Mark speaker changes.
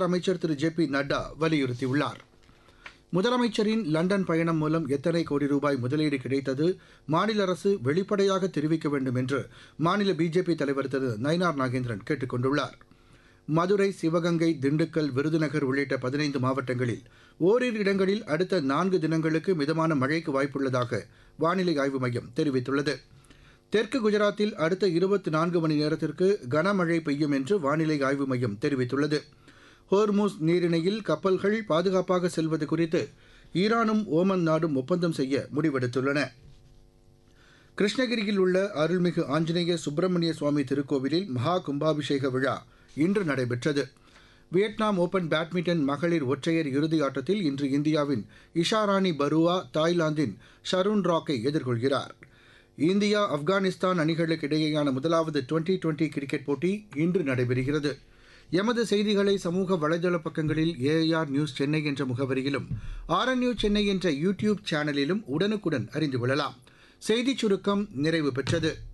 Speaker 1: சுகாதார அமைச்சர் திரு J P Nadda வலியுறுத்தியுள்ளார் முதலமைச்சரின் லண்டன் பயணம் மூலம் எத்தனை கோடி ரூபாய் முதலீடு கிடைத்தது மாநில அரசு வெளிப்படையாக தெரிவிக்க வேண்டும் என்று மாநில பிஜேபி தலைவர் திரு நயினார் நாகேந்திரன் கேட்டுக் கொண்டுள்ளார் மதுரை சிவகங்கை திண்டுக்கல் விருதுநகர் உள்ளிட்ட பதினைந்து மாவட்டங்களில் ஓரிரு இடங்களில் அடுத்த நான்கு தினங்களுக்கு மிதமான மழைக்கு வாய்ப்புள்ளதாக வானிலை ஆய்வு மையம் தெரிவித்துள்ளது தெற்கு குஜராத்தில் அடுத்த இருபத்தி நான்கு மணி நேரத்திற்கு கனமழை பெய்யும் என்று வானிலை ஆய்வு மையம் தெரிவித்துள்ளது ஹோர்மூஸ் நீரிணையில் கப்பல்கள் பாதுகாப்பாக செல்வது குறித்து ஈரானும் ஓமன் நாடும் ஒப்பந்தம் செய்ய முடிவெடுத்துள்ளன கிருஷ்ணகிரியில் உள்ள அருள்மிகு ஆஞ்சநேய சுப்பிரமணிய சுவாமி திருக்கோவிலில் மகா கும்பாபிஷேக விழா இன்று நடைபெற்றது வியட்நாம் ஓபன் பேட்மிண்டன் மகளிர் ஒற்றையர் இறுதி ஆட்டத்தில் இன்று இந்தியாவின் இஷாராணி பருவா தாய்லாந்தின் ஷருண் ராக்கை எதிர்கொள்கிறார் இந்தியா ஆப்கானிஸ்தான் அணிகளுக்கு இடையேயான முதலாவது டுவெண்டி டுவெண்டி கிரிக்கெட் போட்டி இன்று நடைபெறுகிறது எமது செய்திகளை சமூக வலைதள பக்கங்களில் ஏஐஆர் நியூஸ் சென்னை என்ற முகவரியிலும் ஆர்என்யூ சென்னை என்ற யூடியூப் சேனலிலும் உடனுக்குடன் அறிந்து கொள்ளலாம் செய்திச் சுருக்கம் நிறைவு பெற்றது